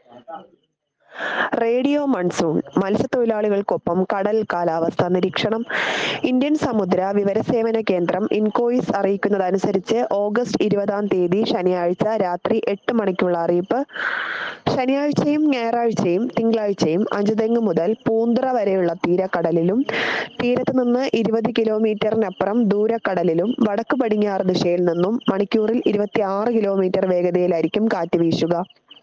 radio monsoon മത്സ്യത്തൊഴിലാളികൾക്കൊപ്പം കടൽ കാലാവസ്ഥ നിരീക്ഷണം ഇന്ത്യൻ സമുദ്ര വിവരസേവന കേന്ദ്രം ഇൻകോയിസ് അറിയിക്കുന്നതനുസരിച്ച് ഓഗസ്റ്റ് ഇരുപതാം തീയതി ശനിയാഴ്ച രാത്രി എട്ട് മണിക്കുള്ള അറിയിപ്പ് ശനിയാഴ്ചയും ഞായറാഴ്ചയും തിങ്കളാഴ്ചയും അഞ്ചുതെങ്ങ് മുതൽ പൂന്തുറ വരെയുള്ള തീരക്കടലിലും തീരത്ത് നിന്ന് ഇരുപത് കിലോമീറ്ററിനപ്പുറം ദൂരക്കടലിലും വടക്ക് പടിഞ്ഞാറ് ദിശയിൽ നിന്നും മണിക്കൂറിൽ ഇരുപത്തിയാറ് കിലോമീറ്റർ വേഗതയിലായിരിക്കും കാറ്റ് വീശുക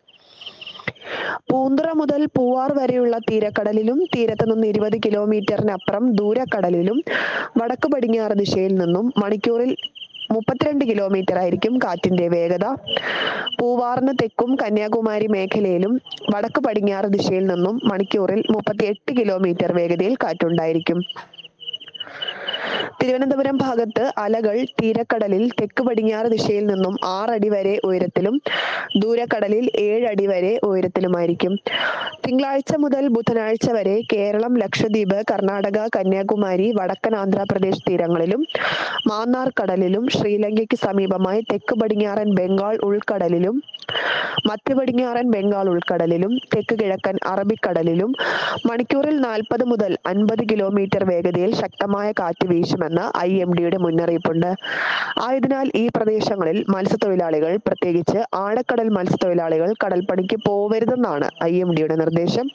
പൂന്തുറ മുതൽ പൂവാർ വരെയുള്ള തീരക്കടലിലും തീരത്ത് നിന്ന് ഇരുപത് കിലോമീറ്ററിനപ്പുറം ദൂരക്കടലിലും വടക്ക് പടിഞ്ഞാറ് ദിശയിൽ നിന്നും മണിക്കൂറിൽ മുപ്പത്തിരണ്ട് കിലോമീറ്റർ ആയിരിക്കും കാറ്റിന്റെ വേഗത പൂവാറിന് തെക്കും കന്യാകുമാരി മേഖലയിലും വടക്ക് പടിഞ്ഞാറ് ദിശയിൽ നിന്നും മണിക്കൂറിൽ മുപ്പത്തിയെട്ട് കിലോമീറ്റർ വേഗതയിൽ കാറ്റുണ്ടായിരിക്കും തിരുവനന്തപുരം ഭാഗത്ത് അലകൾ തീരക്കടലിൽ തെക്ക് പടിഞ്ഞാറ് ദിശയിൽ നിന്നും ആറടി വരെ ഉയരത്തിലും ദൂരക്കടലിൽ ഏഴടി വരെ ഉയരത്തിലുമായിരിക്കും തിങ്കളാഴ്ച മുതൽ ബുധനാഴ്ച വരെ കേരളം ലക്ഷദ്വീപ് കർണാടക കന്യാകുമാരി വടക്കൻ ആന്ധ്രാപ്രദേശ് തീരങ്ങളിലും മാന്നാർ കടലിലും ശ്രീലങ്കയ്ക്ക് സമീപമായി തെക്ക് പടിഞ്ഞാറൻ ബംഗാൾ ഉൾക്കടലിലും മധ്യ പടിഞ്ഞാറൻ ബംഗാൾ ഉൾക്കടലിലും തെക്ക് കിഴക്കൻ അറബിക്കടലിലും മണിക്കൂറിൽ നാൽപ്പത് മുതൽ അൻപത് കിലോമീറ്റർ വേഗതയിൽ ശക്തമായ കാറ്റ് വീശുമെന്ന് ഐ എം ഡിയുടെ മുന്നറിയിപ്പുണ്ട് ആയതിനാൽ ഈ പ്രദേശങ്ങളിൽ മത്സ്യത്തൊഴിലാളികൾ പ്രത്യേകിച്ച് ആഴക്കടൽ മത്സ്യത്തൊഴിലാളികൾ കടൽപ്പണിക്ക് പോവരുതെന്നാണ് ഐ എം ഡിയുടെ നിർദ്ദേശം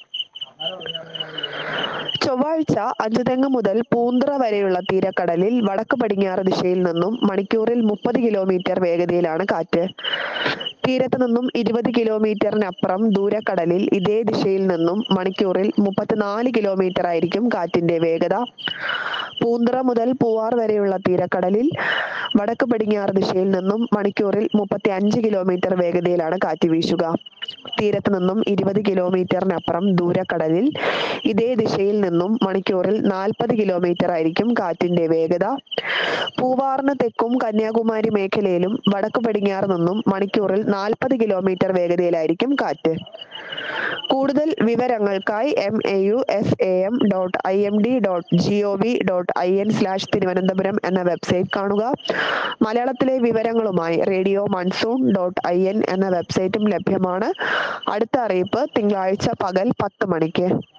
ചൊവ്വാഴ്ച അഞ്ചുതെങ്ങ് മുതൽ പൂന്തുറ വരെയുള്ള തീരക്കടലിൽ വടക്ക് പടിഞ്ഞാറ് ദിശയിൽ നിന്നും മണിക്കൂറിൽ മുപ്പത് കിലോമീറ്റർ വേഗതയിലാണ് കാറ്റ് തീരത്ത് നിന്നും ഇരുപത് കിലോമീറ്ററിനപ്പുറം ദൂരക്കടലിൽ ഇതേ ദിശയിൽ നിന്നും മണിക്കൂറിൽ മുപ്പത്തിനാല് കിലോമീറ്റർ ആയിരിക്കും കാറ്റിന്റെ വേഗത പൂന്തുറ മുതൽ പൂവാർ വരെയുള്ള തീരക്കടലിൽ വടക്ക് പടിഞ്ഞാറ് ദിശയിൽ നിന്നും മണിക്കൂറിൽ മുപ്പത്തി അഞ്ച് കിലോമീറ്റർ വേഗതയിലാണ് കാറ്റ് വീശുക തീരത്ത് നിന്നും ഇരുപത് കിലോമീറ്ററിനപ്പുറം ദൂരക്കടലിൽ ഇതേ ദിശയിൽ നിന്നും മണിക്കൂറിൽ നാൽപ്പത് കിലോമീറ്റർ ആയിരിക്കും കാറ്റിന്റെ വേഗത പൂവാറിന് തെക്കും കന്യാകുമാരി മേഖലയിലും വടക്ക് പടിഞ്ഞാറ് നിന്നും മണിക്കൂറിൽ നാൽപ്പത് കിലോമീറ്റർ വേഗതയിലായിരിക്കും കാറ്റ് കൂടുതൽ വിവരങ്ങൾക്കായി M A U S A M dot I M D dot G O V dot I N slash Thiruvananthapuram എന്ന വെബ്സൈറ്റ് കാണുക മലയാളത്തിലെ വിവരങ്ങളുമായി radio monsoon dot I N എന്ന വെബ്സൈറ്റും ലഭ്യമാണ് അടുത്ത അറിയിപ്പ് തിങ്കളാഴ്ച പകൽ പത്ത് മണിക്ക്